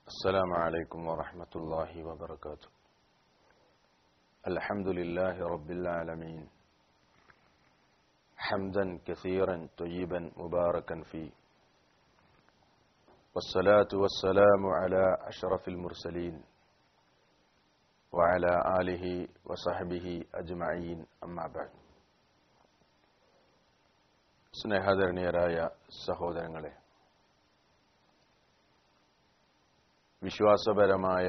السلام عليكم ورحمة الله وبركاته الحمد لله رب العالمين حمدا كثيرا طيبا مباركا فيه والصلاة والسلام على أشرف المرسلين وعلى آله وصحبه أجمعين أما بعد സ്നേഹധരണീയരായ സഹോദരങ്ങളെ വിശ്വാസപരമായ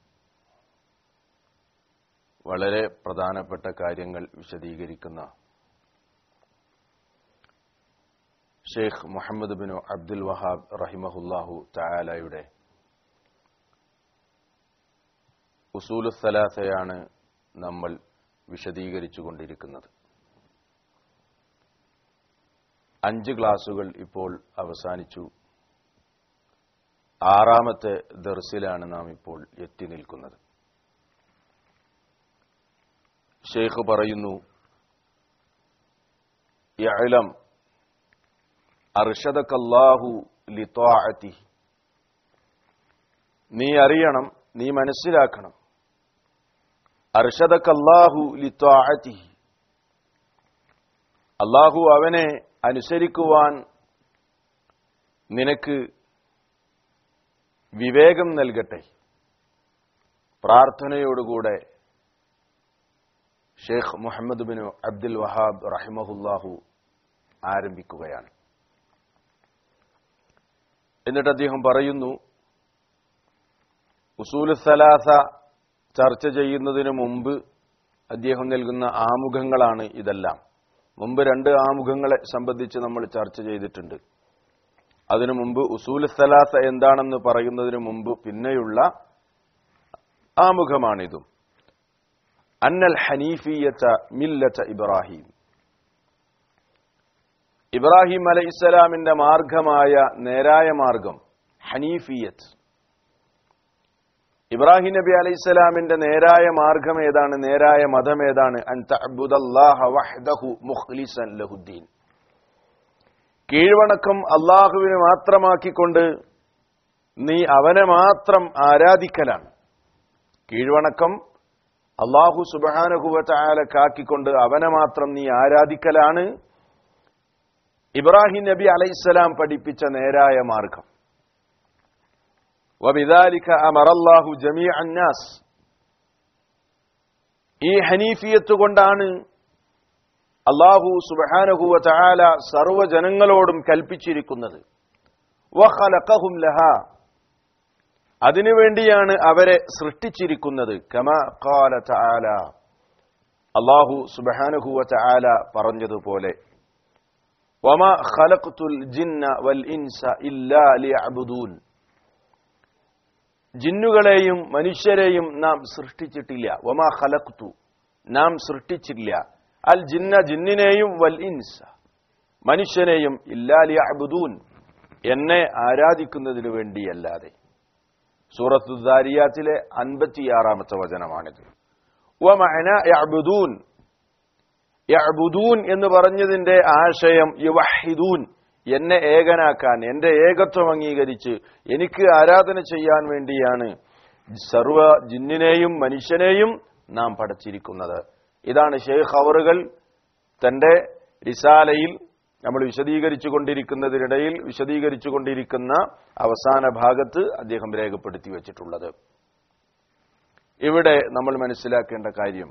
വളരെ പ്രധാനപ്പെട്ട കാര്യങ്ങൾ വിശദീകരിക്കുന്ന Sheikh Muhammad bin Abdul Wahhab റഹിമഹുല്ലാഹു തയാലയുടെ ഉസൂലു സലാസയാണ് നമ്മൾ വിശദീകരിച്ചുകൊണ്ടിരിക്കുന്നത് അഞ്ച് ക്ലാസുകൾ ഇപ്പോൾ അവസാനിച്ചു ആറാമത്തെ ദർസിലാണ് നാം ഇപ്പോൾ എത്തി നിൽക്കുന്നത് ഷെയ്ഖ് പറയുന്നു യഅലം അർഷദക്കല്ലാഹു ലിത്വാഅതി നീ അറിയണം നീ മനസ്സിലാക്കണം അർഷദക്കല്ലാഹു ലിത്വാഅതി അള്ളാഹു അവനെ അനുസരിക്കുവാൻ നിനക്ക് വിവേകം നൽകട്ടെ പ്രാർത്ഥനയോടുകൂടെ Sheikh Muhammad bin Abdul Wahhab റഹിമഹുല്ലാഹു ആരംഭിക്കുകയാണ് എന്നിട്ട് അദ്ദേഹം പറയുന്നു ഉസൂൽ സലാസ ചർച്ച ചെയ്യുന്നതിന് മുമ്പ് അദ്ദേഹം നൽകുന്ന ആമുഖങ്ങളാണ് ഇതെല്ലാം മുമ്പ് രണ്ട് ആമുഖങ്ങളെ സംബന്ധിച്ച് നമ്മൾ ചർച്ച ചെയ്തിട്ടുണ്ട് അതിനു മുമ്പ് ഉസൂൽ സലാസ എന്താണെന്ന് പറയുന്നതിന് മുമ്പ് പിന്നെയുള്ള ആമുഖമാണിതും അന്നൽ ഹനീഫിയത്ത മില്ലത്ത ഇബ്രാഹിം ഇബ്രാഹിം അലൈഹി ഇസ്ലാമിന്റെ മാർഗമായ നേരായ മാർഗം ഹനീഫിയത്ത് ഇബ്രാഹിം നബി അലൈഹി ഇസ്ലാമിന്റെ നേരായ മാർഗം ഏതാണ് നേരായ മതം ഏതാണ് അൻ തഅബ്ദുദല്ലാഹ വഹ്ദഹു മുഖ്ലിസൻ ലഹുദ്ദീൻ കീഴ്വണക്കം അള്ളാഹുവിനെ മാത്രമാക്കിക്കൊണ്ട് നീ അവനെ മാത്രം ആരാധിക്കലാണ് കീഴ്വണക്കം അള്ളാഹു സുബാനഹുവറ്റാലക്കാക്കിക്കൊണ്ട് അവനെ മാത്രം നീ ആരാധിക്കലാണ് ഇബ്രാഹിം നബി അലൈഹിസ്സലാം പഠിപ്പിച്ച നേരായ മാർഗം വബിദാലിക അമറല്ലാഹു ജമീ അന്നാസ് ഈ ഹനീഫിയത്ത് കൊണ്ടാണ് അള്ളാഹു സുബാനഹുവ ചാല സർവജനങ്ങളോടും കൽപ്പിച്ചിരിക്കുന്നത് വഹലക്കഹും ലഹ അതിനുവേണ്ടിയാണ് അവരെ സൃഷ്ടിച്ചിരിക്കുന്നത് കമ കാല ചാല അള്ളാഹു സുബാനഹുവ ചാല പറഞ്ഞതുപോലെ വമ ഖലഖ്തുൽ ജിന്ന വൽ ഇൻസ ഇല്ലാ ലിയഅബുദൂൻ ജിന്നുകളെയും മനുഷ്യരെയും നാം സൃഷ്ടിച്ചിട്ടില്ല വമാ ഖലഖ്തു നാം സൃഷ്ടിച്ചില്ല അൽ ജിന്ന ജിന്നിനെയും വൽ ഇൻസ മനുഷ്യനെയും ഇല്ലാലി അബുദൂൻ എന്നെ ആരാധിക്കുന്നതിനു വേണ്ടിയല്ലാതെ സൂറത്തു ദാരിയാത്തിലെ അൻപത്തിയാറാമത്തെ വചനമാണിത് യഅബുദൂൻ എന്ന് പറഞ്ഞതിന്റെ ആശയം യുവഹിദൂൻ എന്നെ ഏകനാക്കാൻ എന്റെ ഏകത്വം അംഗീകരിച്ച് എനിക്ക് ആരാധന ചെയ്യാൻ വേണ്ടിയാണ് സർവ ജിന്നിനെയും മനുഷ്യനെയും നാം പഠിച്ചിരിക്കുന്നത് ഇതാണ് ഷെയ്ഖ് അവറുകൾ തന്റെ റിസാലയിൽ നമ്മൾ വിശദീകരിച്ചു കൊണ്ടിരിക്കുന്നതിനിടയിൽ വിശദീകരിച്ചു കൊണ്ടിരിക്കുന്ന അവസാന ഭാഗത്ത് അദ്ദേഹം രേഖപ്പെടുത്തി വച്ചിട്ടുള്ളത് ഇവിടെ നമ്മൾ മനസ്സിലാക്കേണ്ട കാര്യം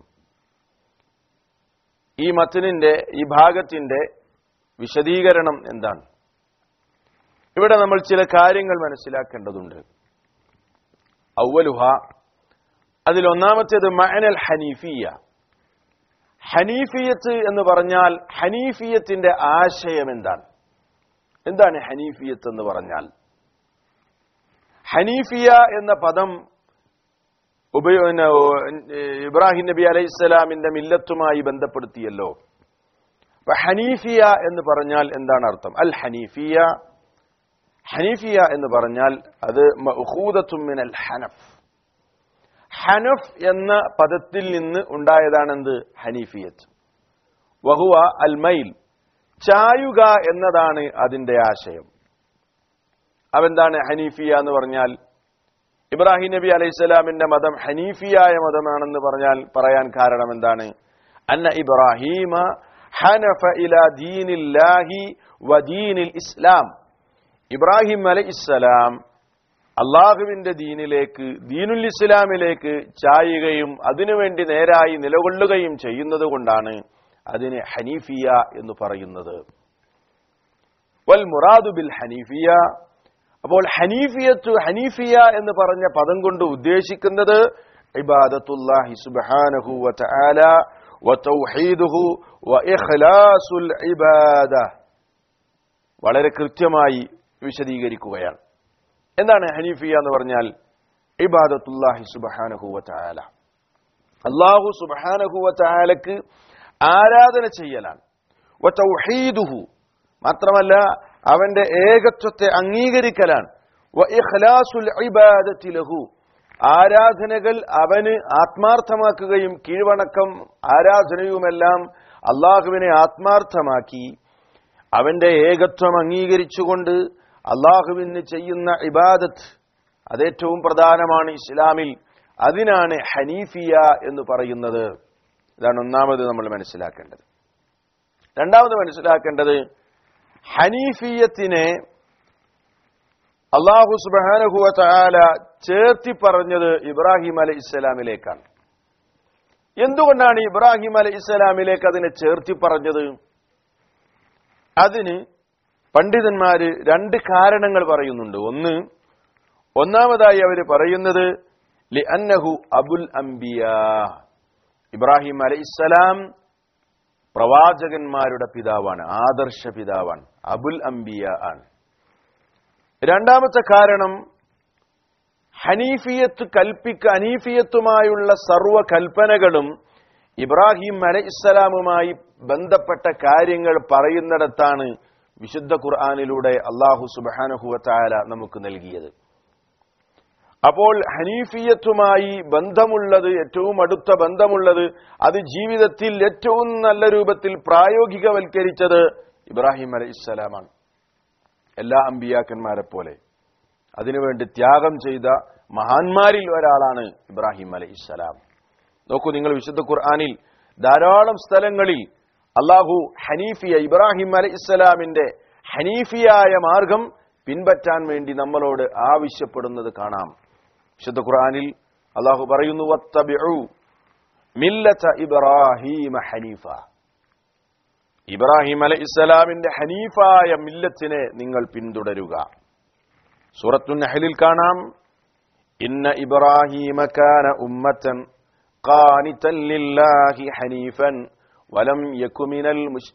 ഈ മത്തിനിന്റെ ഈ ഭാഗത്തിന്റെ വിശദീകരണം എന്താണ് ഇവിടെ നമ്മൾ ചില കാര്യങ്ങൾ മനസ്സിലാക്കേണ്ടതുണ്ട് ഔവലുഹ അതിലൊന്നാമത്തേത് മഅനൽ ഹനീഫിയ ഹനീഫിയത്ത് എന്ന് പറഞ്ഞാൽ ഹനീഫിയത്തിന്റെ ആശയം എന്താണ് എന്താണ് ഹനീഫിയത്ത് എന്ന് പറഞ്ഞാൽ ഹനീഫിയ എന്ന പദം ഉപയോ ഇബ്രാഹിം നബി അലൈഹിസ്സലാമിന്റെ മില്ലത്തുമായി ബന്ധപ്പെടുത്തിയല്ലോ അപ്പൊ ഹനീഫിയ എന്ന് പറഞ്ഞാൽ എന്താണ് അർത്ഥം അൽ ഹനീഫിയ ഹനീഫിയ എന്ന് പറഞ്ഞാൽ അത് മിൻ അൽ ഹനഫ് ഹനഫ് എന്ന പദത്തിൽ നിന്ന് ഉണ്ടായതാണെന്ത് ഹനീഫിയത്ത് വഹുവ അൽ മൈൽ ചായുക എന്നതാണ് അതിന്റെ ആശയം അവെന്താണ് ഹനീഫിയ എന്ന് പറഞ്ഞാൽ ഇബ്രാഹിം നബി അലൈഹിസ്സലാമിന്റെ മതം ഹനീഫിയായ മതമാണെന്ന് പറഞ്ഞാൽ പറയാൻ കാരണം എന്താണ് അന്ന ഇബ്രാഹിമ ഹനഫ ഇല ദീനില്ലാഹി വ ദീനിൽ ഇസ്ലാം ഇബ്രാഹിം അലൈഹിസ്സലാം അള്ളാഹുവിന്റെ ദീനിലേക്ക് ദീനുൽ ഇസ്ലാമിലേക്ക് ചായുകയും അതിനുവേണ്ടി നേരായി നിലകൊള്ളുകയും ചെയ്യുന്നത് കൊണ്ടാണ് അതിന് ഹനീഫിയ എന്ന് പറയുന്നത് വൽ മുറാദു ബിൽ ഹനീഫിയ അപ്പോൾ ഹനീഫിയത്തു ഹനീഫിയ എന്ന് പറഞ്ഞ പദം കൊണ്ട് ഉദ്ദേശിക്കുന്നത് ഇബാദത്തുല്ലാഹി സുബ്ഹാനഹു വ തആല വ തൗഹീദുഹു വ ഇഖ്ലാസുൽ ഇബാദ വളരെ കൃത്യമായി വിശദീകരിക്കുകയാണ് എന്താണ് ഹനീഫിയ എന്ന് പറഞ്ഞാൽ ഇബാദത്തുല്ലാഹി സുബ്ഹാനഹു വ തആല അല്ലാഹു സുബ്ഹാനഹു വ തആലക്ക് ആരാധന ചെയ്യലാണ് വ തൗഹീദുഹു മാത്രമല്ല അവന്റെ ഏകത്വത്തെ അംഗീകരിക്കലാണ് വ ഇഖ്ലാസുൽ ഇബാദത്തി ലഹു ആരാധനകൾ അവന് ആത്മാർത്ഥമാക്കുകയും കീഴ്വണക്കം ആരാധനയുമെല്ലാം അള്ളാഹുവിനെ ആത്മാർത്ഥമാക്കി അവന്റെ ഏകത്വം അംഗീകരിച്ചുകൊണ്ട് അള്ളാഹുവിന് ചെയ്യുന്ന ഇബാദത്ത് അതേറ്റവും പ്രധാനമാണ് ഇസ്ലാമിൽ അതിനാണ് ഹനീഫിയ എന്ന് പറയുന്നത് ഇതാണ് ഒന്നാമത് നമ്മൾ മനസ്സിലാക്കേണ്ടത് രണ്ടാമത് മനസ്സിലാക്കേണ്ടത് ഹനീഫിയത്തിനെ അള്ളാഹു സുബാനഹുവ താല ചേർത്തി പറഞ്ഞത് ഇബ്രാഹിം അലി ഇസ്ലാമിലേക്കാണ് എന്തുകൊണ്ടാണ് ഇബ്രാഹിം അലി ഇസ്ലാമിലേക്ക് അതിനെ ചേർത്തി പറഞ്ഞത് അതിന് പണ്ഡിതന്മാര് രണ്ട് കാരണങ്ങൾ പറയുന്നുണ്ട് ഒന്ന് ഒന്നാമതായി അവർ പറയുന്നത് ലി അന്നഹു അബുൽ അംബിയ ഇബ്രാഹിം അലൈഹിസ്സലാം പ്രവാചകന്മാരുടെ പിതാവാണ് ആദർശ പിതാവാണ് അബുൽ അംബിയ ആണ് രണ്ടാമത്തെ കാരണം ഹനീഫിയത്ത് കൽപ്പിക്ക ഹനീഫിയത്തുമായുള്ള സർവ കൽപ്പനകളും ഇബ്രാഹിം അലൈഹിസ്സലാമുമായി ബന്ധപ്പെട്ട കാര്യങ്ങൾ പറയുന്നിടത്താണ് വിശുദ്ധ ഖുർആാനിലൂടെ അള്ളാഹു സുബാനഹുവത്തായ നമുക്ക് നൽകിയത് അപ്പോൾ ഹനീഫിയത്തുമായി ബന്ധമുള്ളത് ഏറ്റവും അടുത്ത ബന്ധമുള്ളത് അത് ജീവിതത്തിൽ ഏറ്റവും നല്ല രൂപത്തിൽ പ്രായോഗികവൽക്കരിച്ചത് ഇബ്രാഹിം അലൈഹിസ്സലാമാണ് എല്ലാ അമ്പിയാക്കന്മാരെ പോലെ അതിനുവേണ്ടി ത്യാഗം ചെയ്ത മഹാന്മാരിൽ ഒരാളാണ് ഇബ്രാഹിം അലൈഹിസ്സലാം നോക്കൂ നിങ്ങൾ വിശുദ്ധ ഖുർആാനിൽ ധാരാളം സ്ഥലങ്ങളിൽ അള്ളാഹു ഹനീഫിയ ഇബ്രാഹിം അലൈഹിസ്സലാമിന്റെ ഹനീഫിയായ മാർഗം പിൻപറ്റാൻ വേണ്ടി നമ്മളോട് ആവശ്യപ്പെടുന്നത് കാണാം വിശുദ്ധ ഖുർആനിൽ അള്ളാഹു പറയുന്നു വത്തബിഉ മില്ലത ഇബ്രാഹീമ ഹനീഫ ഇബ്രാഹിം അലൈഹി ഇസ്ലാമിന്റെ ഹനീഫായ മില്ലത്തിനെ നിങ്ങൾ പിന്തുടരുക സൂറത്തു നഹലിൽ കാണാം ഇന്ന ഇബ്രാഹീമ കാന ഉമ്മത്തൻ ഖാനിതൻ ലില്ലാഹി ഹനീഫൻ വലം യകു മിനൽ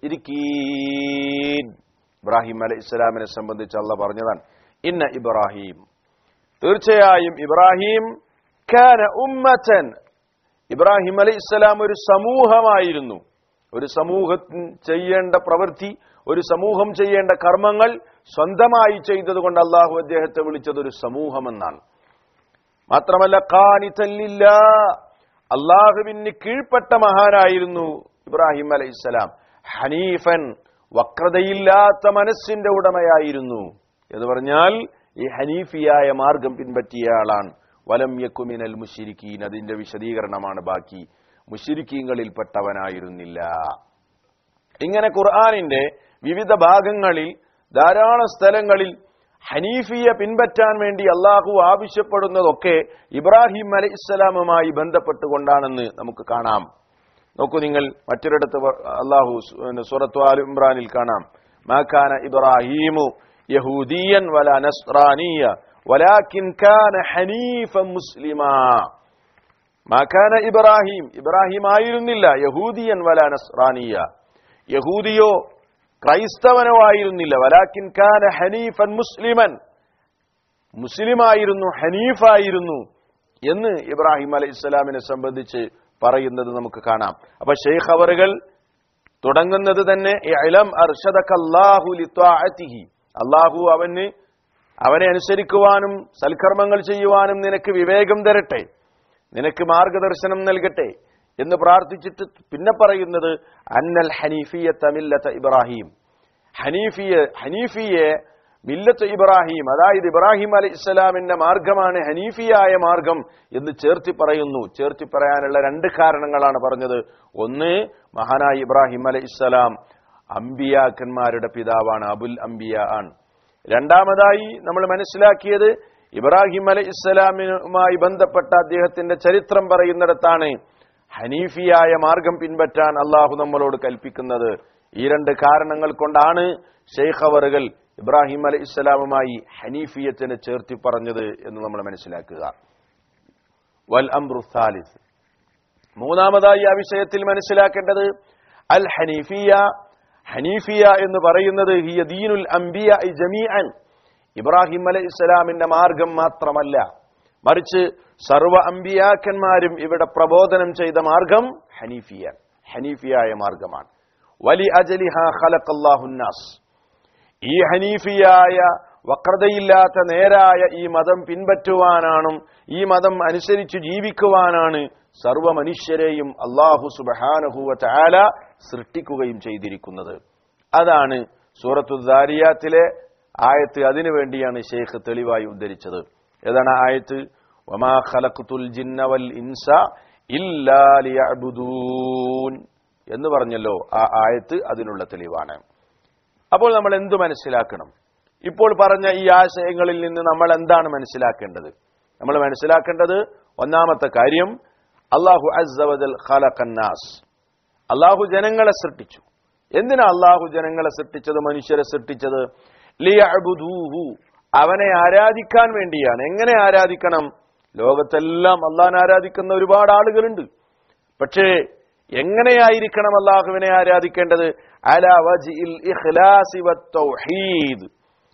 മുശ്രിക്കീൻ ഇബ്രാഹിം അലൈഹി ഇസ്ലാമിനെ സംബന്ധിച്ച് അള്ള പറഞ്ഞതാണ് ഇന്ന ഇബ്രാഹിം തീർച്ചയായും ഇബ്രാഹിം കാന ഉമ്മത്തൻ ഇബ്രാഹിം അലൈഹി ഇസ്ലാം ഒരു സമൂഹമായിരുന്നു ഒരു സമൂഹം ചെയ്യേണ്ട പ്രവൃത്തി ഒരു സമൂഹം ചെയ്യേണ്ട കർമ്മങ്ങൾ സ്വന്തമായി ചെയ്തതുകൊണ്ട് അള്ളാഹു അദ്ദേഹത്തെ വിളിച്ചത് ഒരു സമൂഹമെന്നാണ് മാത്രമല്ല കാനിതല്ലില്ല അള്ളാഹുവിന് കീഴ്പ്പെട്ട മഹാനായിരുന്നു ഇബ്രാഹിം അലൈഹിസ്സലാം ഹനീഫൻ വക്രതയില്ലാത്ത മനസ്സിന്റെ ഉടമയായിരുന്നു എന്ന് പറഞ്ഞാൽ ഈ ഹനീഫിയായ മാർഗം പിൻപറ്റിയ ആളാണ് വലം യക്കുമിനൽ മുഷിരിക്കീൻ അതിന്റെ വിശദീകരണമാണ് ബാക്കി മുഷിരിക്കീങ്ങളിൽപ്പെട്ടവനായിരുന്നില്ല ഇങ്ങനെ ഖുർആാനിന്റെ വിവിധ ഭാഗങ്ങളിൽ ധാരാളം സ്ഥലങ്ങളിൽ ഹനീഫിയെ പിൻപറ്റാൻ വേണ്ടി അള്ളാഹു ആവശ്യപ്പെടുന്നതൊക്കെ ഇബ്രാഹിം അലി ഇസ്ലാമുമായി ബന്ധപ്പെട്ടുകൊണ്ടാണെന്ന് നമുക്ക് കാണാം നോക്കൂ നിങ്ങൾ മറ്റൊരിടത്ത് അള്ളാഹു സുറത്തു ആൽ ഇമ്രാനിൽ കാണാം മാക്കാന ഇബ്രാഹീമു യഹൂദിയൻ വല നസ്രാനിയ വലാക്കിൻ കാന ഹനീഫ മുസ്ലിമാ മാക്കാന ഇബ്രാഹിം ഇബ്രാഹിം ആയിരുന്നില്ല യഹൂദിയൻ വല നസ്രാനിയ യഹൂദിയോ ക്രൈസ്തവനോ ആയിരുന്നില്ല വലാക്കിൻ കാന ഹനീഫൻ മുസ്ലിമൻ മുസ്ലിമായിരുന്നു ഹനീഫായിരുന്നു എന്ന് ഇബ്രാഹിം അലൈഹി ഇസ്ലാമിനെ സംബന്ധിച്ച് പറയുന്നത് നമുക്ക് കാണാം അപ്പൊ ഷെയ്ഖ് അവറുകൾ തുടങ്ങുന്നത് തന്നെ ഇലം അർഷദക്കല്ലാഹു ലിത്വാഅതിഹി അള്ളാഹു അവന് അവനെ അനുസരിക്കുവാനും സൽക്കർമ്മങ്ങൾ ചെയ്യുവാനും നിനക്ക് വിവേകം തരട്ടെ നിനക്ക് മാർഗദർശനം നൽകട്ടെ എന്ന് പ്രാർത്ഥിച്ചിട്ട് പിന്നെ പറയുന്നത് അന്നൽ ഹനീഫിയ തമില്ലത്ത ഇബ്രാഹിം ഹനീഫിയെ ഹനീഫിയെ മില്ലത്ത് ഇബ്രാഹിം അതായത് ഇബ്രാഹിം അലി ഇസ്ലാമിന്റെ മാർഗമാണ് ഹനീഫിയായ മാർഗം എന്ന് ചേർത്തി പറയുന്നു ചേർത്തി പറയാനുള്ള രണ്ട് കാരണങ്ങളാണ് പറഞ്ഞത് ഒന്ന് മഹാനായ ഇബ്രാഹിം അലി ഇസ്ലാം അംബിയാക്കന്മാരുടെ പിതാവാണ് അബുൽ അംബിയ ആണ് രണ്ടാമതായി നമ്മൾ മനസ്സിലാക്കിയത് ഇബ്രാഹിം അലി ഇസ്ലാമിനുമായി ബന്ധപ്പെട്ട അദ്ദേഹത്തിന്റെ ചരിത്രം പറയുന്നിടത്താണ് ഹനീഫിയായ മാർഗം പിൻപറ്റാൻ അള്ളാഹു നമ്മളോട് കൽപ്പിക്കുന്നത് ഈ രണ്ട് കാരണങ്ങൾ കൊണ്ടാണ് ഷെയ്ഖ് അവറുകൾ ഇബ്രാഹിം അലി ഇസ്ലാമുമായി ഹനീഫിയത്തിനെ ചേർത്തി പറഞ്ഞത് എന്ന് നമ്മൾ മനസ്സിലാക്കുക വൽ അംറു സാലിസ് മൂന്നാമതായി ആ വിഷയത്തിൽ മനസ്സിലാക്കേണ്ടത് അൽ ഹനീഫിയ ഹനീഫിയ എന്ന് പറയുന്നത് ഹിയ ദീനുൽ അംബിയ ജമീഅൻ ഇബ്രാഹിം അലൈഹി ഇസ്ലാമിന്റെ മാർഗം മാത്രമല്ല മറിച്ച് സർവ അമ്പിയാക്കന്മാരും ഇവിടെ പ്രബോധനം ചെയ്ത മാർഗം ഹനീഫിയ ഹനീഫിയായ മാർഗമാണ് വലി അജലിഹ ഖലഖല്ലാഹുന്നാസ് ഈ ഹനീഫിയായ വക്രതയില്ലാത്ത നേരായ ഈ മതം പിൻപറ്റുവാനാണ് ഈ മതം അനുസരിച്ച് ജീവിക്കുവാനാണ് സർവ മനുഷ്യരെയും അള്ളാഹു സുബഹാനഹുവ ചാല സൃഷ്ടിക്കുകയും ചെയ്തിരിക്കുന്നത് അതാണ് സൂറത്തു ദാരിയാത്തിലെ ആയത്ത് അതിനു വേണ്ടിയാണ് ഷെയ്ഖ് തെളിവായി ഉദ്ധരിച്ചത് ഏതാണ് ആ ആയത്ത് വമാ ഖലഖ്തുൽ ജിന്ന വൽ ഇൻസ ഇല്ലാ ലിയഅ്ബുദൂൻ എന്ന് പറഞ്ഞല്ലോ ആ ആയത്ത് അതിനുള്ള തെളിവാണ് അപ്പോൾ നമ്മൾ എന്തു മനസ്സിലാക്കണം ഇപ്പോൾ പറഞ്ഞ ഈ ആശയങ്ങളിൽ നിന്ന് നമ്മൾ എന്താണ് മനസ്സിലാക്കേണ്ടത് നമ്മൾ മനസ്സിലാക്കേണ്ടത് ഒന്നാമത്തെ കാര്യം അള്ളാഹു അസ്സവജൽ ഖലഖന്നാസ് അള്ളാഹു ജനങ്ങളെ സൃഷ്ടിച്ചു എന്തിനാ അള്ളാഹു ജനങ്ങളെ സൃഷ്ടിച്ചത് മനുഷ്യരെ സൃഷ്ടിച്ചത് ലിയഅ്ബുദൂഹു അവനെ ആരാധിക്കാൻ വേണ്ടിയാണ് എങ്ങനെ ആരാധിക്കണം ലോകത്തെല്ലാം അള്ളാഹിനെ ആരാധിക്കുന്ന ഒരുപാട് ആളുകളുണ്ട് പക്ഷേ എങ്ങനെയായിരിക്കണം അള്ളാഹുവിനെ ആരാധിക്കേണ്ടത് അല വജിൽ ഇഖ്ലാസി വത്തൗഹീദ്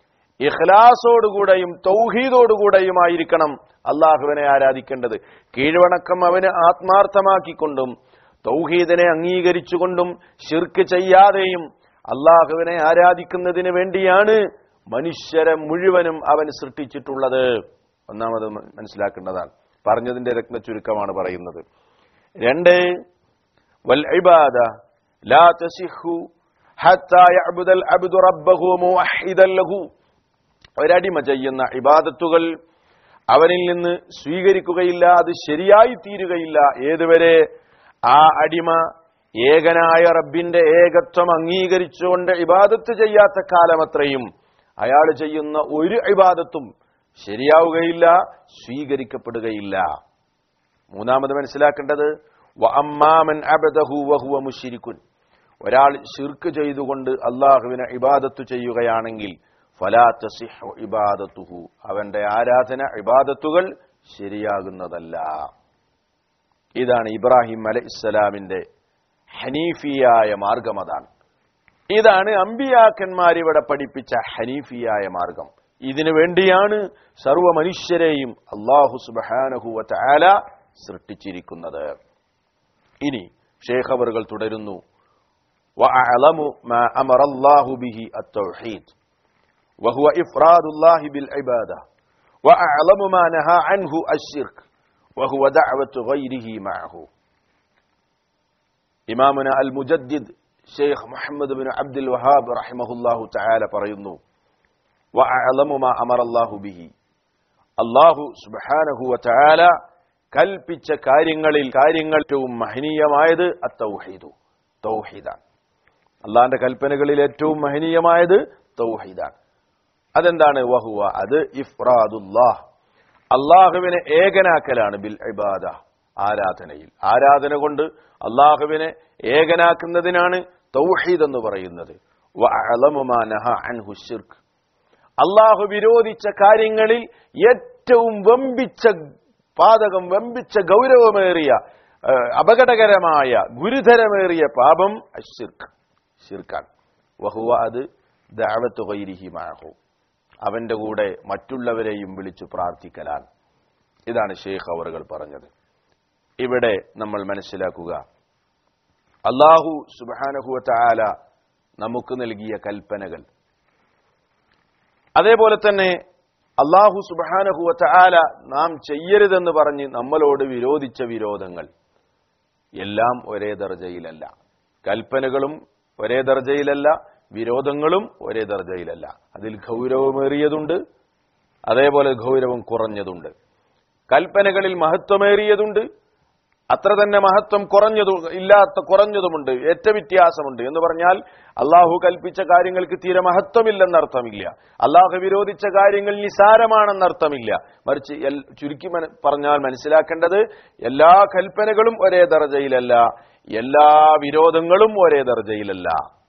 ഇഖ്ലാസോടുകൂടെയും തൗഹീദോടുകൂടെയുമായിരിക്കണം അള്ളാഹുവിനെ ആരാധിക്കേണ്ടത് കീഴ്വണക്കം അവന് ആത്മാർത്ഥമാക്കിക്കൊണ്ടും തൗഹീദിനെ അംഗീകരിച്ചുകൊണ്ടും ഷിർക്ക് ചെയ്യാതെയും അള്ളാഹുവിനെ ആരാധിക്കുന്നതിന് വേണ്ടിയാണ് മനുഷ്യരെ മുഴുവനും അവൻ സൃഷ്ടിച്ചിട്ടുള്ളത് ഒന്നാമത് മനസ്സിലാക്കേണ്ടതാണ് പറഞ്ഞതിന്റെ രത്ന ചുരുക്കമാണ് പറയുന്നത് രണ്ട് വൽ ഇബാദ ലാ തസിഹു ഹത്താ യഅ്ബുദൽ അബ്ദു റബ്ബഹു മുവഹ്ഹിദൻ ലഹു ഒരടിമ ചെയ്യുന്ന ഇബാദത്തുകൾ അവനിൽ നിന്ന് സ്വീകരിക്കുകയില്ല അത് ശരിയായി തീരുകയില്ല ഏതുവരെ ആ അടിമ ഏകനായ റബ്ബിന്റെ ഏകത്വം അംഗീകരിച്ചുകൊണ്ട് ഇബാദത്ത് ചെയ്യാത്ത കാലമത്രയും അയാൾ ചെയ്യുന്ന ഒരു ഇബാദത്തും ശരിയാവുകയില്ല സ്വീകരിക്കപ്പെടുകയില്ല മൂന്നാമത് മനസ്സിലാക്കേണ്ടത് വഅമ്മാമൻ അബദഹു വഹുവ മുശ്രിക്കുൻ ഒരാൾ ഷിർക്ക് ചെയ്തുകൊണ്ട് അള്ളാഹുവിനെ ഇബാദത്ത് ചെയ്യുകയാണെങ്കിൽ ഫലാ തസിഹു ഇബാദത്തുഹു അവന്റെ ആരാധന ഇബാദത്തുകൾ ശരിയാകുന്നതല്ല ഇതാണ് ഇബ്രാഹിം അലൈഹി ഇസ്ലാമിന്റെ ഹനീഫിയായ മാർഗം അതാണ് ഇതാണ് അമ്പിയാക്കന്മാർ ഇവിടെ പഠിപ്പിച്ച ഹനീഫിയായ മാർഗം ഇതിനു വേണ്ടിയാണ് സർവ മനുഷ്യരെയും അള്ളാഹു സുബാനഹുവ ആല സൃഷ്ടിച്ചിരിക്കുന്നത് ഇനി ഷേഖ് അവറുകൾ തുടരുന്നു وأعلم ما أمر الله به التوحيد وهو إفراد الله بالعبادة وأعلم ما نهى عنه الشرك وهو دعوة غيره معه إمامنا المجدد شيخ محمد بن عبد الوهاب رحمه الله تعالى പറയുന്നു وأعلم ما أمر الله به അള്ളാഹു സുബാനഹു വചാല കൽപ്പിച്ച കാര്യങ്ങളിൽ കാര്യങ്ങൾ ഏറ്റവും മഹനീയമായത് അത്തൗഹീദു തൗഹീദാണ് അള്ളാന്റെ കൽപ്പനകളിൽ ഏറ്റവും മഹനീയമായത് തൗഹീദാണ് അതെന്താണ് വഹുവ അത് ഇഫ്രാദുല്ലാഹ് അള്ളാഹുവിനെ ഏകനാക്കലാണ് ബിൽ ഇബാദ ആരാധനയിൽ ആരാധന കൊണ്ട് അള്ളാഹുവിനെ ഏകനാക്കുന്നതിനാണ് തൗഹീദ് എന്ന് പറയുന്നത് അള്ളാഹു വിരോധിച്ച കാര്യങ്ങളിൽ ഏറ്റവും വമ്പിച്ച പാതകം വമ്പിച്ച ഗൗരവമേറിയ അപകടകരമായ ഗുരുതരമേറിയ പാപം അഷിർക്ക് ഷിർക്കാണ് വഹുവ അത് ദാവത്ത് വൈരിഹിമാഹു അവന്റെ കൂടെ മറ്റുള്ളവരെയും വിളിച്ചു പ്രാർത്ഥിക്കലാണ് ഇതാണ് ഷെയ്ഖ് അവറുകൾ പറഞ്ഞത് ഇവിടെ നമ്മൾ മനസ്സിലാക്കുക അള്ളാഹു സുബാനഹുവ ആല നമുക്ക് നൽകിയ കൽപ്പനകൾ അതേപോലെ തന്നെ അള്ളാഹു സുബാനഹുവ ആല നാം ചെയ്യരുതെന്ന് പറഞ്ഞ് നമ്മളോട് വിരോധിച്ച വിരോധങ്ങൾ എല്ലാം ഒരേ ദർജയിലല്ല കൽപ്പനകളും ഒരേ ദർജയിലല്ല വിരോധങ്ങളും ഒരേ ദർജയിലല്ല അതിൽ ഗൗരവമേറിയതുണ്ട് അതേപോലെ ഗൗരവം കുറഞ്ഞതുണ്ട് കൽപ്പനകളിൽ മഹത്വമേറിയതുണ്ട് അത്ര തന്നെ മഹത്വം കുറഞ്ഞതു ഇല്ലാത്ത കുറഞ്ഞതുമുണ്ട് ഏറ്റ വ്യത്യാസമുണ്ട് എന്ന് പറഞ്ഞാൽ അള്ളാഹു കൽപ്പിച്ച കാര്യങ്ങൾക്ക് തീരെ മഹത്വമില്ലെന്നർത്ഥമില്ല അള്ളാഹു വിരോധിച്ച കാര്യങ്ങൾ നിസാരമാണെന്നർത്ഥമില്ല മറിച്ച് എൽ- ചുരുക്കി മന- പറഞ്ഞാൽ മനസ്സിലാക്കേണ്ടത് എല്ലാ കൽപ്പനകളും ഒരേ ദർജയിലല്ല എല്ലാ വിരോധങ്ങളും ഒരേ ദർജയിലല്ല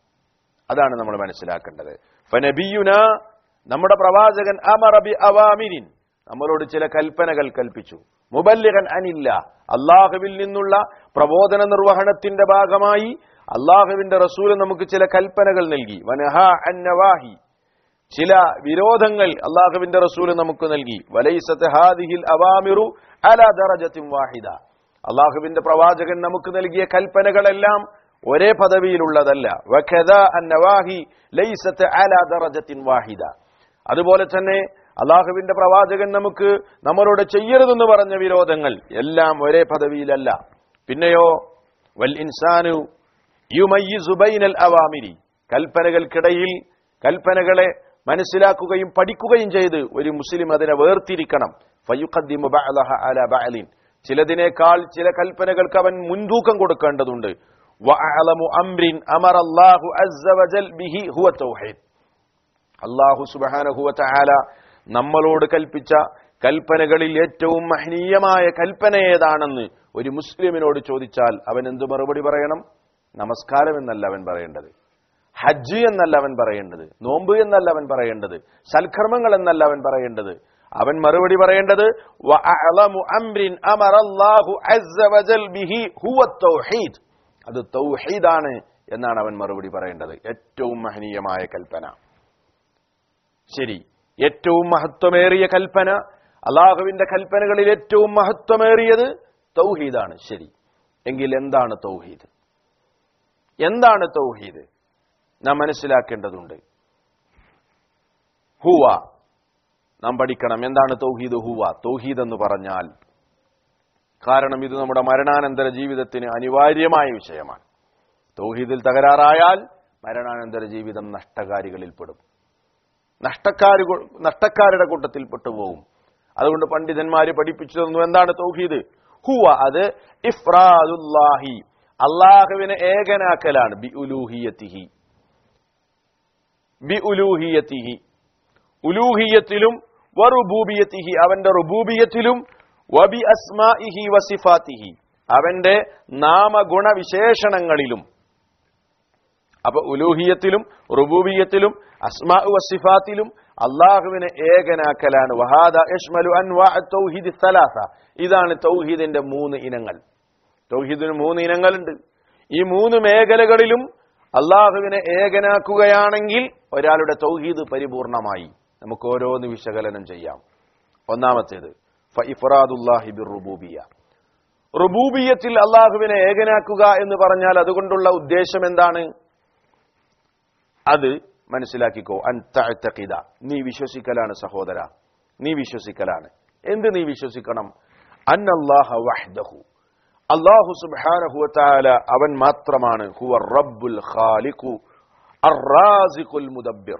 അതാണ് നമ്മൾ മനസ്സിലാക്കേണ്ടത് ഫനബിയുന നമ്മുടെ പ്രവാചകൻ അമറബി അവാമിരിൻ നമ്മളോട് ചില കൽപ്പനകൾ കൽപ്പിച്ചു മുബല്ലിഗൻ അനില്ല അള്ളാഹുവിൽ നിന്നുള്ള പ്രബോധന നിർവഹണത്തിന്റെ ഭാഗമായി അള്ളാഹുവിന്റെ റസൂല് നമുക്ക് ചില കൽപ്പനകൾ നൽകി വനഹ അന്നവാഹി ചില വിരോധങ്ങൾ അള്ളാഹുവിന്റെ റസൂല് നമുക്ക് നൽകി വലൈസത്ത് ഹാദിഹിൽ അവാമിറു അല ദറജത്തിൻ വാഹിദ അള്ളാഹുവിന്റെ പ്രവാചകൻ നമുക്ക് നൽകിയ കൽപ്പനകളെല്ലാം ഒരേ പദവിയിലുള്ളതല്ല വഖദ അന്നവാഹി ലൈസത്ത് അല ദറജത്തിൻ വാഹിദ അതുപോലെ തന്നെ അള്ളാഹുവിന്റെ പ്രവാചകൻ നമുക്ക് നമ്മളോട് ചെയ്യരുതെന്ന് പറഞ്ഞ വിരോധങ്ങൾ എല്ലാം ഒരേ പദവിയിലല്ല പിന്നെയോ വൽ ഇൻസാനു യുമയ്യിസു ബൈനൽ അവാമിരി കൽപ്പനകൾക്കിടയിൽ കൽപ്പനകളെ മനസ്സിലാക്കുകയും പഠിക്കുകയും ചെയ്ത് ഒരു മുസ്ലിം അതിനെ വേർതിരിക്കണം ഫയുഖദ്ദിമു ബഅദഹ അലാ ബഅലിൻ ചിലതിനേക്കാൾ ചില കൽപ്പനകൾക്ക് അവൻ മുൻതൂക്കം കൊടുക്കേണ്ടതുണ്ട് വഅലമു അംരിൻ അമറല്ലാഹു അസ്സ വജൽ ബിഹി ഹുവ തൗഹീദ് അള്ളാഹു സുബാനഹുവ തആല നമ്മളോട് കൽപ്പിച്ച കൽപ്പനകളിൽ ഏറ്റവും മഹനീയമായ കൽപ്പന ഏതാണെന്ന് ഒരു മുസ്ലിമിനോട് ചോദിച്ചാൽ അവൻ എന്ത് മറുപടി പറയണം നമസ്കാരം എന്നല്ല അവൻ പറയേണ്ടത് ഹജ്ജ് എന്നല്ല അവൻ പറയേണ്ടത് നോമ്പ് എന്നല്ല അവൻ പറയേണ്ടത് സൽക്കർമ്മങ്ങൾ എന്നല്ല അവൻ പറയേണ്ടത് അവൻ മറുപടി പറയേണ്ടത് വഅഅലമു അംരിൻ അമറല്ലാഹു അസ്സ വജൽ ബിഹി ഹുവ തൗഹീദ് അത് തൗഹീദാണ് എന്നാണ് അവൻ മറുപടി പറയേണ്ടത് ഏറ്റവും മഹനീയമായ കൽപ്പന ശരി ഏറ്റവും മഹത്വമേറിയ കൽപ്പന അള്ളാഹുവിന്റെ കൽപ്പനകളിൽ ഏറ്റവും മഹത്വമേറിയത് തൗഹീദാണ് ശരി എങ്കിൽ എന്താണ് തൗഹീദ് എന്താണ് തൗഹീദ് നാം മനസ്സിലാക്കേണ്ടതുണ്ട് ഹുവ നാം പഠിക്കണം എന്താണ് തൗഹീദ് ഹുവ തൗഹീദ് എന്ന് പറഞ്ഞാൽ കാരണം ഇത് നമ്മുടെ മരണാനന്തര ജീവിതത്തിന് അനിവാര്യമായ വിഷയമാണ് തൗഹീദിൽ തകരാറായാൽ മരണാനന്തര ജീവിതം നഷ്ടകാരികളിൽ പെടും നഷ്ടക്കാര് കൊ- നഷ്ടക്കാരുടെ കൂട്ടത്തിൽ പെട്ടുപോകും അതുകൊണ്ട് പണ്ഡിതന്മാര് പഠിപ്പിച്ചു തന്നു എന്താണ് തൗഹീദ് ഹുവ അത് ഇഫ്രാദുല്ലാഹി അള്ളാഹുവിനെ ഏകനാക്കലാണ് ബി ഉലൂഹിയത്തിഹി ബി ഉലൂഹിയത്തിഹി ഉലൂഹിയത്തിലും വറുബൂബിയത്തിഹി അവന്റെ റുബൂബിയത്തിലും വബി അസ്മാഇഹി വസിഫാത്തിഹി അവന്റെ നാമഗുണവിശേഷണങ്ങളിലും അപ്പൊ ഉലൂഹിയത്തിലും റുബൂബിയത്തിലും അസ്മാ വസിഫാത്തിലും അള്ളാഹുവിനെ ഏകനാക്കലാണ് വഹാദ യഷ്മലു അൻവാ തൗഹീദ് സലാസ ഇതാണ് തൗഹീദിന്റെ മൂന്ന് ഇനങ്ങൾ തൗഹീദിന് മൂന്ന് ഇനങ്ങളുണ്ട് ഈ മൂന്ന് മേഖലകളിലും അള്ളാഹുവിനെ ഏകനാക്കുകയാണെങ്കിൽ ഒരാളുടെ തൗഹീദ് പരിപൂർണമായി നമുക്ക് ഓരോന്ന് വിശകലനം ചെയ്യാം ഒന്നാമത്തേത് ഫഇഫ്റാദുല്ലാഹി ബിർറുബൂബിയ റുബൂബിയത്തിൽ അള്ളാഹുവിനെ ഏകനാക്കുക എന്ന് പറഞ്ഞാൽ അതുകൊണ്ടുള്ള ഉദ്ദേശം എന്താണ് അത് മനസ്സിലാക്കിക്കോ അൻ തഅ്തഖിദ നീ വിശ്വസിക്കലാണ് സഹോദര നീ വിശ്വസിക്കലാണ് എന്ത് നീ വിശ്വസിക്കണം അന്നല്ലാഹ വഹ്ദഹു അല്ലാഹു സുബ്ഹാനഹു വതആല അവൻ മാത്രമാണ് ഹുവ റബ്ബുൽ ഖാലിഖു അർറാസിഖുൽ മുദബ്ബിർ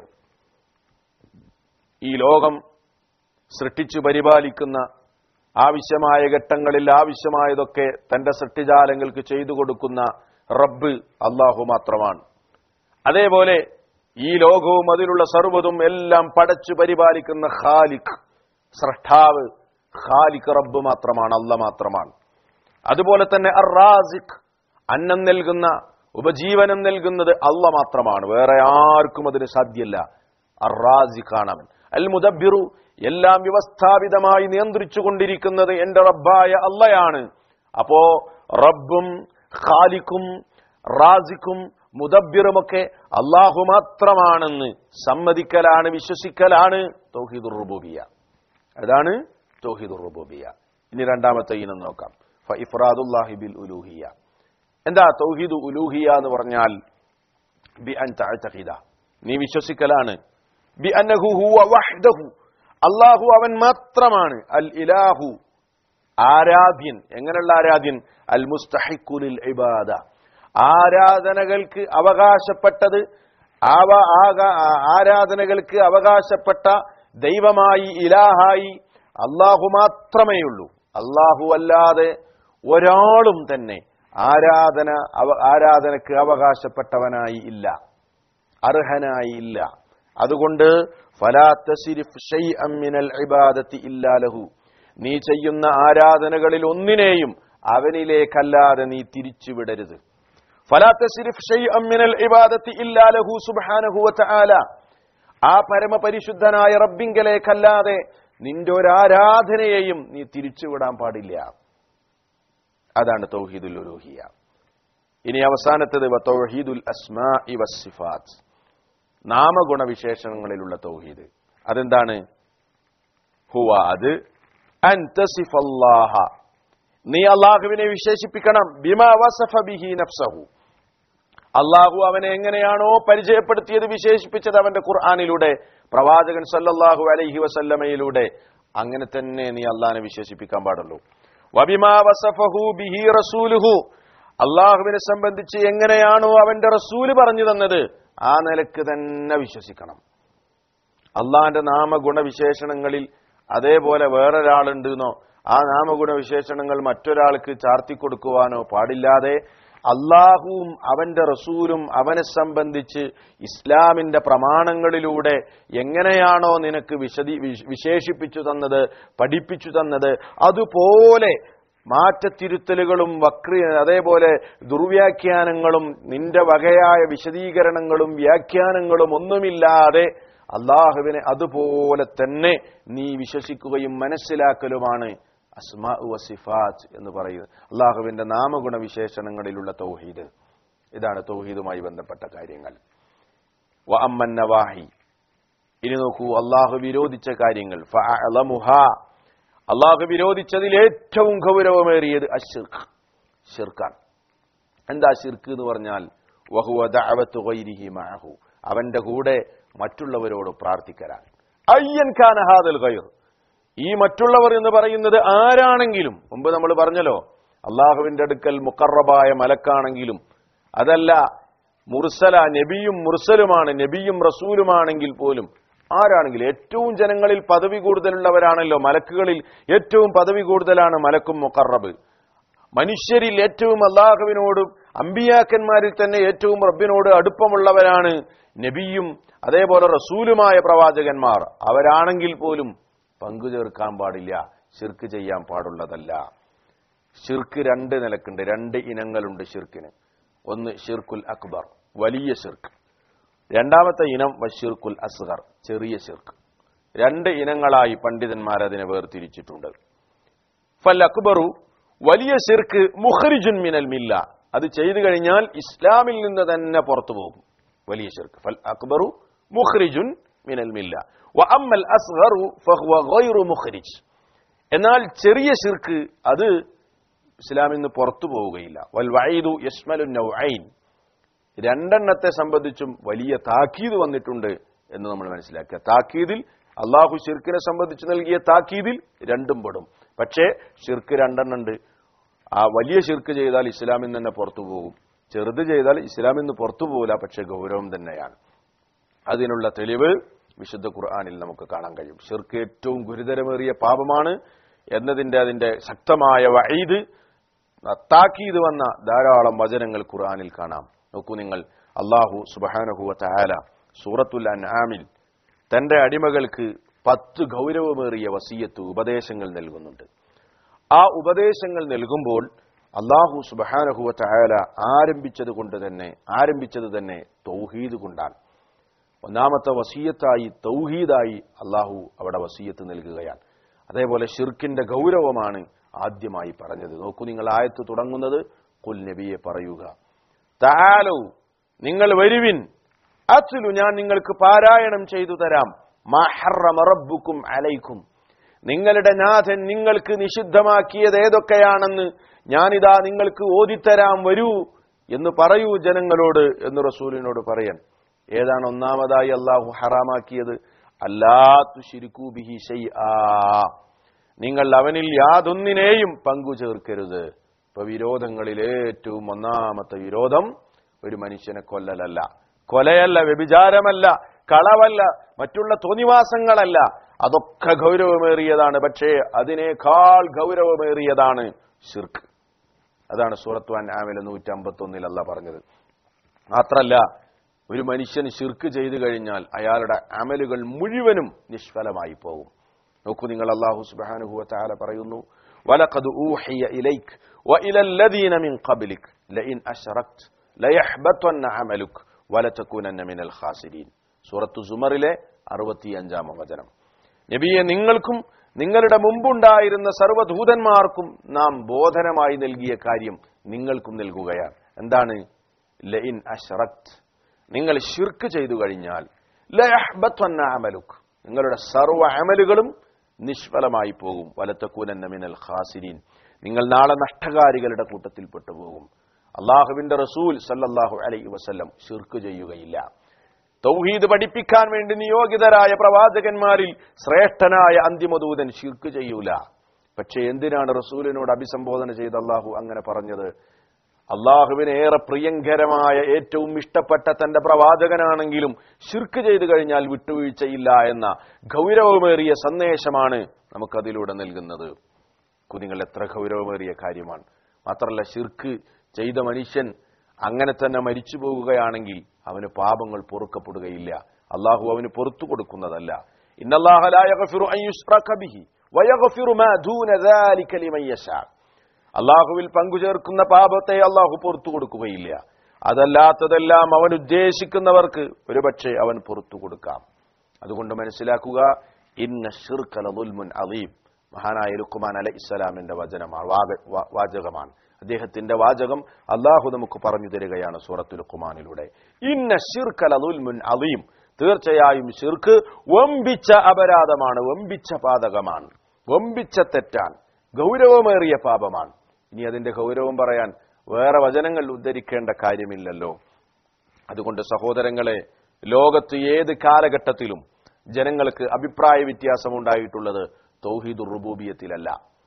ഈ ലോകം സൃഷ്ടിച്ചു പരിപാലിക്കുന്ന ആവശ്യമായ ഘട്ടങ്ങളിൽ ആവശ്യമായതൊക്കെ തന്റെ സൃഷ്ടിജാലങ്ങൾക്ക് ചെയ്തു കൊടുക്കുന്ന റബ്ബ് അള്ളാഹു മാത്രമാണ് അതേപോലെ ഈ ലോകവും അതിലുള്ള സർവ്വതും എല്ലാം പടച്ചു പരിപാലിക്കുന്ന ഖാലിഖ് സ്രഷ്ടാവ് ഖാലിഖ് റബ്ബ് മാത്രമാണ് അല്ല മാത്രമാണ് അതുപോലെ തന്നെ അറാസിഖ് അന്നം നൽകുന്ന ഉപജീവനം നൽകുന്നത് അല്ല മാത്രമാണ് വേറെ ആർക്കും അതിന് സാധ്യല്ല അറാസിഖാണ് അവൻ അൽ മുദബിറു എല്ലാം വ്യവസ്ഥാപിതമായി നിയന്ത്രിച്ചു കൊണ്ടിരിക്കുന്നത് എന്റെ റബ്ബായ അല്ലയാണ് അപ്പോ റബ്ബും ഖാലിഖും റാസിഖും മുദബിറുമൊക്കെ അള്ളാഹു മാത്രമാണെന്ന് സമ്മതിക്കലാണ് വിശ്വസിക്കലാണ് തൗഹീദുർ റുബൂബിയ അതാണ് തൗഹീദുർ റുബൂബിയ ഇനി രണ്ടാമത്തെ ഇനം നോക്കാം ഫഇഫ്റാദുല്ലാഹി ബിൽ ഉലൂഹിയ എന്താ തൗഹീദ് ഉലൂഹിയ എന്ന് പറഞ്ഞാൽ ബി അൻ തഅ്തഖിദ നീ വിശ്വസിക്കലാണ് ബി അന്നഹു ഹുവ വഹ്ദഹു അല്ലാഹു അവൻ മാത്രമാണ് അൽ ഇലാഹു ആരാധ്യൻ എങ്ങനെയുള്ള ആരാധ്യൻ അൽ മുസ്തഹിഖുലിൽ ഇബാദ ആരാധനകൾക്ക് അവകാശപ്പെട്ടത് ആവ ആക- ആ- ആരാധനകൾക്ക് അവകാശപ്പെട്ട ദൈവമായി ഇലാഹായി അള്ളാഹു മാത്രമേയുള്ളൂ അള്ളാഹു അല്ലാതെ ഒരാളും തന്നെ ആരാധന അവ- ആരാധനക്ക് അവകാശപ്പെട്ടവനായി ഇല്ല അർഹനായി ഇല്ല അതുകൊണ്ട് ഫലാ തസിരിഫ് ഷൈഅൻ മിനൽ ഇബാദത്തി ഇല്ലാ ലഹു നീ ചെയ്യുന്ന ആരാധനകളിൽ ഒന്നിനെയും അവനിലേക്കല്ലാതെ നീ തിരിച്ചുവിടരുത് ഫലാ തസിരിഫ് ഷൈഅൻ മിനൽ ഇബാദത്തി ഇല്ലാ ലഹു സുബ്ഹാനഹു വതആല ആ പരമപരിശുദ്ധനായ റബ്ബിങ്കലേക്കല്ലാതെ നിന്റെ ഒരു ആരാധനയെയും നീ തിരിച്ചുവിടാൻ പാടില്ല അതാണ് തൗഹീദുൽ ഉലൂഹിയ ഇനി അവസാനത്തത് വ തൗഹീദുൽ അസ്മാഇ വസ്സിഫാത്ത് നാമഗുണവിശേഷണങ്ങളിലുള്ള തൗഹീദ് അതെന്താണ് ഹുവ അത് അൻ തസിഫല്ലാഹ നീ അള്ളാഹുവിനെ വിശേഷിപ്പിക്കണം ബിമാ വസഫ ബിഹി നഫ്സഹു അള്ളാഹു അവനെ എങ്ങനെയാണോ പരിചയപ്പെടുത്തിയത് വിശേഷിപ്പിച്ചത് അവന്റെ ഖുർആാനിലൂടെ പ്രവാചകൻ സല്ലല്ലാഹു അലൈഹി വസല്ലമയിലൂടെ അങ്ങനെ തന്നെ നീ അള്ളാഹിനെ വിശേഷിപ്പിക്കാൻ പാടുള്ളൂ വബിമാ വസഫഹു ബിഹി റസൂലുഹു അള്ളാഹുവിനെ സംബന്ധിച്ച് എങ്ങനെയാണോ അവന്റെ റസൂല് പറഞ്ഞു തന്നത് ആ നിലക്ക് തന്നെ വിശ്വസിക്കണം അള്ളാഹിന്റെ നാമഗുണവിശേഷണങ്ങളിൽ അതേപോലെ വേറൊരാളുണ്ട് എന്നോ ആ നാമഗുണവിശേഷണങ്ങൾ മറ്റൊരാൾക്ക് ചാർത്തി കൊടുക്കുവാനോ പാടില്ലാതെ അള്ളാഹുവും അവന്റെ റസൂലും അവനെ സംബന്ധിച്ച് ഇസ്ലാമിന്റെ പ്രമാണങ്ങളിലൂടെ എങ്ങനെയാണോ നിനക്ക് വിശദീ വിശ- വിശേഷിപ്പിച്ചു തന്നത് പഠിപ്പിച്ചു തന്നത് അതുപോലെ മാറ്റത്തിരുത്തലുകളും വക്രി അതേപോലെ ദുർവ്യാഖ്യാനങ്ങളും നിന്റെ വകയായ വിശദീകരണങ്ങളും വ്യാഖ്യാനങ്ങളും ഒന്നുമില്ലാതെ അള്ളാഹുവിനെ അതുപോലെ തന്നെ നീ വിശ്വസിക്കുകയും മനസ്സിലാക്കലുമാണ് അസ്മാ വസിഫാത്ത് എന്ന് പറയുന്നത് അള്ളാഹുവിന്റെ നാമഗുണ വിശേഷണങ്ങളിലുള്ള തൗഹീദ് ഇതാണ് തൗഹീദുമായി ബന്ധപ്പെട്ട കാര്യങ്ങൾ വ അമ്മൻ നവാഹി ഇനി നോക്കൂ അള്ളാഹു വിരോധിച്ച കാര്യങ്ങൾ ഫഅലമുഹ അള്ളാഹു വിരോധിച്ചതിൽ ഏറ്റവും ഗൗരവമേറിയത് അഷിർക്ക് ഷിർക്കാണ് എന്താ ഷിർക്ക് എന്ന് പറഞ്ഞാൽ വഹുവ ദഅവത്തു ഗൈരിഹി മഅഹു അവന്റെ കൂടെ മറ്റുള്ളവരോട് പ്രാർത്ഥിക്കലാണ് അയ്യൻ ഖാൻ ഹാദൽ ഗൈർ ഈ മറ്റുള്ളവർ എന്ന് പറയുന്നത് ആരാണെങ്കിലും മുമ്പ് നമ്മൾ പറഞ്ഞല്ലോ അള്ളാഹുവിന്റെ അടുക്കൽ മുക്കറബായ മലക്കാണെങ്കിലും അതല്ല മുർസല നബിയും മുർസലുമാണ് നബിയും റസൂലുമാണെങ്കിൽ പോലും ആരാണെങ്കിലും ഏറ്റവും ജനങ്ങളിൽ പദവി കൂടുതലുള്ളവരാണല്ലോ മലക്കുകളിൽ ഏറ്റവും പദവി കൂടുതലാണ് മലക്കും മുക്കറബ് മനുഷ്യരിൽ ഏറ്റവും അള്ളാഹുവിനോടും അമ്പിയാക്കന്മാരിൽ തന്നെ ഏറ്റവും റബ്ബിനോട് അടുപ്പമുള്ളവരാണ് നബിയും അതേപോലെ റസൂലുമായ പ്രവാചകന്മാർ അവരാണെങ്കിൽ പോലും പങ്കു ചേർക്കാൻ പാടില്ല ഷിർക്ക് ചെയ്യാൻ പാടുള്ളതല്ല ഷിർക്ക് രണ്ട് നിലക്കുണ്ട് രണ്ട് ഇനങ്ങളുണ്ട് ഷിർക്കിന് ഒന്ന് ഷിർക്കുൽ അക്ബർ വലിയ ഷിർക്ക് രണ്ടാമത്തെ ഇനം വഷിർക്കുൽ അസ്ഗർ ചെറിയ ഷിർക്ക് രണ്ട് ഇനങ്ങളായി പണ്ഡിതന്മാർ അതിനെ വേർതിരിച്ചിട്ടുണ്ട് ഫൽ അക്ബറു വലിയ ഷിർക്ക് മുഖറിജുൻ മിനൽ മില്ല അത് ചെയ്തു കഴിഞ്ഞാൽ ഇസ്ലാമിൽ നിന്ന് തന്നെ പുറത്തു പോകും വലിയ ഷിർക്ക് ഫൽ അക്ബറു മുഖറിജുൻ മിനൽ മില്ല വ അമ്മൽ അസ്ഗറു ഫഹുവ ഗൈറു മുഖരിജ് എന്നാൽ ചെറിയ ഷിർക്ക് അത് ഇസ്ലാമിൽ നിന്ന് പുറത്തു പോവുകയില്ല വൽ വൈദു യസ്മലു നൗഐൻ രണ്ടെണ്ണത്തെ സംബന്ധിച്ചും വലിയ താക്കീത് വന്നിട്ടുണ്ട് എന്ന് നമ്മൾ മനസ്സിലാക്കുക താക്കീതിൽ അള്ളാഹു ഷിർക്കിനെ സംബന്ധിച്ച് നൽകിയ താക്കീതിൽ രണ്ടും പെടും പക്ഷേ ഷിർക്ക് രണ്ടെണ്ണുണ്ട് ആ വലിയ ഷിർക്ക് ചെയ്താൽ ഇസ്ലാമിൽ നിന്ന് തന്നെ പുറത്തു പോകും ചെറുത് ചെയ്താൽ ഇസ്ലാമിൽ നിന്ന് പുറത്തു പോകില്ല പക്ഷേ ഗൗരവം തന്നെയാണ് അതിനുള്ള തെളിവ് വിശുദ്ധ ഖുർആാനിൽ നമുക്ക് കാണാൻ കഴിയും ഷിർക്ക് ഏറ്റവും ഗുരുതരമേറിയ പാപമാണ് എന്നതിന്റെ അതിന്റെ ശക്തമായ വൈദ് താക്കീത് വന്ന ധാരാളം വചനങ്ങൾ ഖുർആാനിൽ കാണാം നോക്കൂ നിങ്ങൾ അള്ളാഹു സുബാനഹുവ തഹാല സൂറത്തുൽ അൻആമിൽ തന്റെ അടിമകൾക്ക് പത്ത് ഗൗരവമേറിയ വസീയത്ത് ഉപദേശങ്ങൾ നൽകുന്നുണ്ട് ആ ഉപദേശങ്ങൾ നൽകുമ്പോൾ അള്ളാഹു സുബാനഹുവ തഹാല ആരംഭിച്ചത് കൊണ്ട് തന്നെ ആരംഭിച്ചത് തന്നെ തൗഹീദ് കൊണ്ടാണ് ഒന്നാമത്തെ വസീയത്തായി തൗഹീദായി അള്ളാഹു അവിടെ വസീയത്ത് നൽകുകയാണ് അതേപോലെ ഷിർക്കിന്റെ ഗൗരവമാണ് ആദ്യമായി പറഞ്ഞത് നോക്കൂ നിങ്ങൾ ആയത്ത് തുടങ്ങുന്നത് കുൽ നബിയെ പറയുക താലോ നിങ്ങൾ വരുവിൻ അച്ഛലു ഞാൻ നിങ്ങൾക്ക് പാരായണം ചെയ്തു തരാം റബ്ബുക്കും അലൈക്കും നിങ്ങളുടെ നാഥൻ നിങ്ങൾക്ക് നിഷിദ്ധമാക്കിയത് ഏതൊക്കെയാണെന്ന് ഞാനിതാ നിങ്ങൾക്ക് ഓതിത്തരാം വരൂ എന്ന് പറയൂ ജനങ്ങളോട് എന്ന് റസൂലിനോട് പറയാൻ ഏതാണ് ഒന്നാമതായി അള്ളാഹു ഹറാമാക്കിയത് അല്ലാത്തു ശിരിക്കൂ ബിഹി ഷൈആ നിങ്ങൾ അവനിൽ യാതൊന്നിനെയും പങ്കു ചേർക്കരുത് ഇപ്പൊ വിരോധങ്ങളിൽ ഏറ്റവും ഒന്നാമത്തെ വിരോധം ഒരു മനുഷ്യനെ കൊല്ലലല്ല കൊലയല്ല വ്യഭിചാരമല്ല കളവല്ല മറ്റുള്ള തോന്നിവാസങ്ങളല്ല അതൊക്കെ ഗൗരവമേറിയതാണ് പക്ഷേ അതിനേക്കാൾ ഗൗരവമേറിയതാണ് ഷിർക്ക് അതാണ് സൂറത്ത് അൻആമിലെ നൂറ്റി അമ്പത്തൊന്നിൽ അല്ല പറഞ്ഞത് മാത്രല്ല ഒരു മനുഷ്യൻ ഷിർക്ക് ചെയ്തു കഴിഞ്ഞാൽ അയാളുടെ അമലുകൾ മുഴുവനും നിഷ്ഫലമായി പോകും നോക്കൂ നിങ്ങൾ അല്ലാഹു സുബ്ഹാനഹു വതആല പറയുന്നു വലഖദ് ഊഹിയ ഇലൈക് വഇല الذين من قبلك لئن أشركت ليحبطن عملك ولتكونن من الخاسرين സൂറത്തു സുമറിലെ അറുപത്തിയഞ്ചാം വചനം നബിയെ നിങ്ങൾക്കും നിങ്ങളുടെ മുമ്പുണ്ടായിരുന്ന സർവ്വദൂതന്മാർക്കും നാം ബോധനമായി നൽകിയ കാര്യം നിങ്ങൾക്കും നൽകുകയാണ് എന്താണ് ലഇൻ അഷ്റക്ത് നിങ്ങൾ ഷിർക്ക് ചെയ്തു കഴിഞ്ഞാൽ ലയഹ്ബത്വന്ന അമലുക് നിങ്ങളുടെ സർവ്വ അമലുകളും നിഷ്ഫലമായി പോകും വലത്തക്കൂനന്ന മിനൽ ഖാസിരീൻ നിങ്ങൾ നാളെ നഷ്ടകാരികളുടെ കൂട്ടത്തിൽ പെട്ടുപോകും അള്ളാഹുവിന്റെ റസൂൽ സല്ലല്ലാഹു അലൈഹി വസല്ലം ഷിർക്ക് ചെയ്യുകയില്ല തൗഹീദ് പഠിപ്പിക്കാൻ വേണ്ടി നിയോഗിതരായ പ്രവാചകന്മാരിൽ ശ്രേഷ്ഠനായ അന്തിമദൂതൻ ഷിർക്ക് ചെയ്യൂല പക്ഷെ എന്തിനാണ് റസൂലിനോട് അഭിസംബോധന ചെയ്ത് അള്ളാഹു അങ്ങനെ പറഞ്ഞത് അള്ളാഹുവിന് ഏറെ പ്രിയങ്കരമായ ഏറ്റവും ഇഷ്ടപ്പെട്ട തന്റെ പ്രവാചകനാണെങ്കിലും ഷിർക്ക് ചെയ്തു കഴിഞ്ഞാൽ വിട്ടുവീഴ്ചയില്ല എന്ന ഗൗരവമേറിയ സന്ദേശമാണ് നമുക്കതിലൂടെ നൽകുന്നത് കുഞ്ഞുങ്ങൾ എത്ര ഗൗരവമേറിയ കാര്യമാണ് മാത്രമല്ല ഷിർക്ക് ചെയ്ത മനുഷ്യൻ അങ്ങനെ തന്നെ മരിച്ചു പോകുകയാണെങ്കിൽ അവന് പാപങ്ങൾ പൊറുക്കപ്പെടുകയില്ല അള്ളാഹു അവന് പൊറത്തു കൊടുക്കുന്നതല്ല ഇന്നല്ലാഹ ലാ യഗ്ഫിറു അൻ യുശ്റക ബിഹി വയഗ്ഫിറു മാ ദൂന ദാലിക ലിമൻ യശാ അള്ളാഹുവിൽ പങ്കുചേർക്കുന്ന പാപത്തെ അള്ളാഹു പുറത്തു കൊടുക്കുകയില്ല അതല്ലാത്തതെല്ലാം അവൻ ഉദ്ദേശിക്കുന്നവർക്ക് ഒരുപക്ഷെ അവൻ പുറത്തു കൊടുക്കാം അതുകൊണ്ട് മനസ്സിലാക്കുക ഇന്ന ഷിർക്കലമുൻ അലീം മഹാനായ ലുക്കുമാൻ അലൈഹി ഇസ്ലാമിന്റെ വചനമാണ് വാക- വാ- വാചകമാണ് അദ്ദേഹത്തിന്റെ വാചകം അള്ളാഹു നമുക്ക് പറഞ്ഞു തരികയാണ് സൂറത്തു ലുക്കുമാനിലൂടെ ഇന്ന ഷിർക്കലമുൻ അലീം തീർച്ചയായും ഷിർക്ക് വമ്പിച്ച അപരാധമാണ് വമ്പിച്ച പാതകമാണ് വമ്പിച്ച തെറ്റാണ് ഗൗരവമേറിയ പാപമാണ് ഇനി അതിന്റെ ഗൗരവം പറയാൻ വേറെ വചനങ്ങൾ ഉദ്ധരിക്കേണ്ട കാര്യമില്ലല്ലോ അതുകൊണ്ട് സഹോദരങ്ങളെ ലോകത്ത് ഏത് കാലഘട്ടത്തിലും ജനങ്ങൾക്ക് അഭിപ്രായ വ്യത്യാസം ഉണ്ടായിട്ടുള്ളത് തൗഹീദുർ റുബൂബിയത്തിലല്ല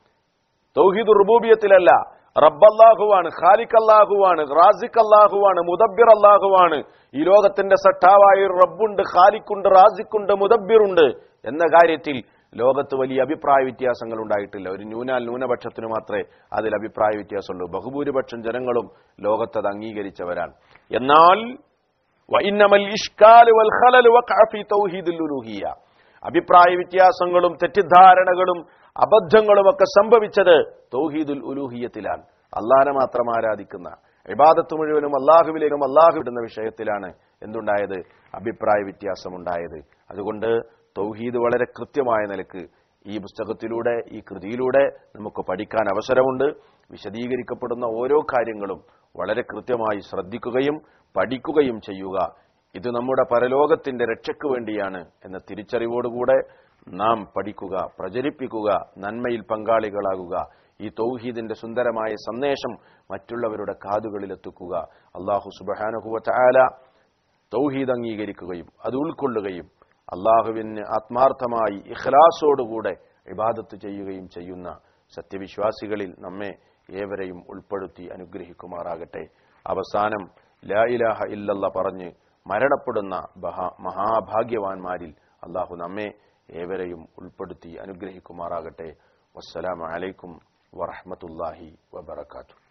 തൗഹീദുർ റുബൂബിയത്തിലല്ല റബ്ബല്ലാഹുവാണ് ഖാലിഖ് അല്ലാഹുവാണ് റാസിഖ് അല്ലാഹുവാണ് മുദബ്ബിർ അല്ലാഹുവാണ് ഈ ലോകത്തിന്റെ സട്ടാവായ ഒരു റബ്ബുണ്ട് ഖാലിഖുണ്ട് റാസിഖുണ്ട് മുദബ്ബിറുണ്ട് എന്ന കാര്യത്തിൽ ലോകത്ത് വലിയ അഭിപ്രായ വ്യത്യാസങ്ങൾ ഉണ്ടായിട്ടില്ല ഒരു ന്യൂനാൽ ന്യൂനപക്ഷത്തിന് മാത്രമേ അതിൽ അഭിപ്രായ വ്യത്യാസമുള്ളൂ ബഹുഭൂരിപക്ഷം ജനങ്ങളും ലോകത്തത് അംഗീകരിച്ചവരാണ് എന്നാൽ വഇന്നമൽ ഇഷ്കാല് വൽ ഖലൽ വഖഅ ഫീ തൗഹീദിൽ ഉലൂഹിയ്യ അഭിപ്രായ വ്യത്യാസങ്ങളും തെറ്റിദ്ധാരണകളും അബദ്ധങ്ങളും ഒക്കെ സംഭവിച്ചത് തൗഹീദുൽ ഉലൂഹിയത്തിലാണ് അള്ളാഹനെ മാത്രം ആരാധിക്കുന്ന ഇബാദത്ത് മുഴുവനും അള്ളാഹുവിലേക്കും അള്ളാഹു വിടുന്ന വിഷയത്തിലാണ് എന്തുണ്ടായത് അഭിപ്രായ വ്യത്യാസമുണ്ടായത് അതുകൊണ്ട് തൗഹീദ് വളരെ കൃത്യമായ നിലക്ക് ഈ പുസ്തകത്തിലൂടെ ഈ കൃതിയിലൂടെ നമുക്ക് പഠിക്കാൻ അവസരമുണ്ട് വിശദീകരിക്കപ്പെടുന്ന ഓരോ കാര്യങ്ങളും വളരെ കൃത്യമായി ശ്രദ്ധിക്കുകയും പഠിക്കുകയും ചെയ്യുക ഇത് നമ്മുടെ പരലോകത്തിന്റെ രക്ഷയ്ക്ക് വേണ്ടിയാണ് എന്ന തിരിച്ചറിവോടുകൂടെ നാം പഠിക്കുക പ്രചരിപ്പിക്കുക നന്മയിൽ പങ്കാളികളാകുക ഈ തൗഹീദിന്റെ സുന്ദരമായ സന്ദേശം മറ്റുള്ളവരുടെ കാതുകളിലെത്തിക്കുക അള്ളാഹു സുബാനുഹുവ ചായാല തൗഹീദ് അംഗീകരിക്കുകയും അത് ഉൾക്കൊള്ളുകയും അള്ളാഹുവിന് ആത്മാർത്ഥമായി ഇഖ്ലാസോടുകൂടെ ഇബാദത്ത് ചെയ്യുകയും ചെയ്യുന്ന സത്യവിശ്വാസികളിൽ നമ്മെ ഏവരെയും ഉൾപ്പെടുത്തി അനുഗ്രഹിക്കുമാറാകട്ടെ അവസാനം ലാ ഇലാഹ ഇല്ലല്ല പറഞ്ഞ് മരണപ്പെടുന്ന ബഹ- മഹാഭാഗ്യവാന്മാരിൽ അള്ളാഹു നമ്മെ ഏവരെയും ഉൾപ്പെടുത്തി അനുഗ്രഹിക്കുമാറാകട്ടെ വസ്സലാമു അലൈക്കും വറഹ്മത്തുള്ളാഹി വബറകാതുഹു